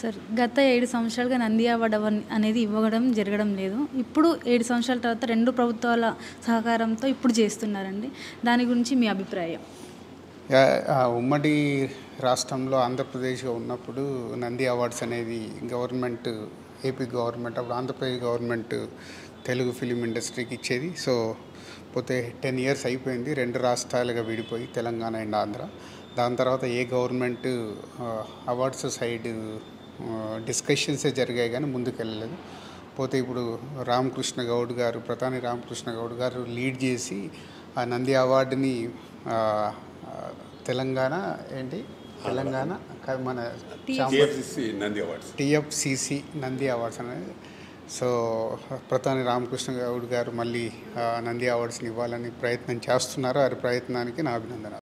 sir గత ఏడు సంవత్సరాలుగా నంది అవార్డు అవన్- అనేది ఇవ్వడం జరగడం లేదు ఇప్పుడు ఏడు సంవత్సరాల తర్వాత రెండు ప్రభుత్వాల సహకారంతో ఇప్పుడు చేస్తున్నారండి దాని గురించి మీ అభిప్రాయం యా- ఆ ఉమ్మడి రాష్ట్రంలో ఆంధ్రప్రదేశ్గా ఉన్నప్పుడు నంది అవార్డ్స్ అనేది గవర్నమెంట్ ఏపీ గవర్నమెంట్ అప్పుడు ఆంధ్రప్రదేశ్ గవర్నమెంట్ తెలుగు ఫిలిం ఇండస్ట్రీకి ఇచ్చేది సో పోతే టెన్ ఇయర్స్ అయిపోయింది రెండు రాష్ట్రాలుగా విడిపోయి తెలంగాణ అండ్ ఆంధ్ర దాని తర్వాత ఏ గవర్నమెంట్ అవార్డ్స్ సైడ్ డిస్కషన్సే జరిగాయి కానీ ముందుకు వెళ్ళలేదు పోతే ఇప్పుడు రామకృష్ణ గౌడ్ గారు ప్రధాని రామకృష్ణ గౌడ్ గారు లీడ్ చేసి ఆ నంది అవార్డుని ఆ, ఆ, తెలంగాణ ఏంటి తెలంగాణ క- మన TFCC Nandi awards TFCC Nandi awards అనేది సో ప్రధాని రామకృష్ణ గౌడ్ గారు మళ్ళీ ఆ, నంది అవార్డ్స్ని ఇవ్వాలని ప్రయత్నం చేస్తున్నారు వారి ప్రయత్నానికి నా అభినందన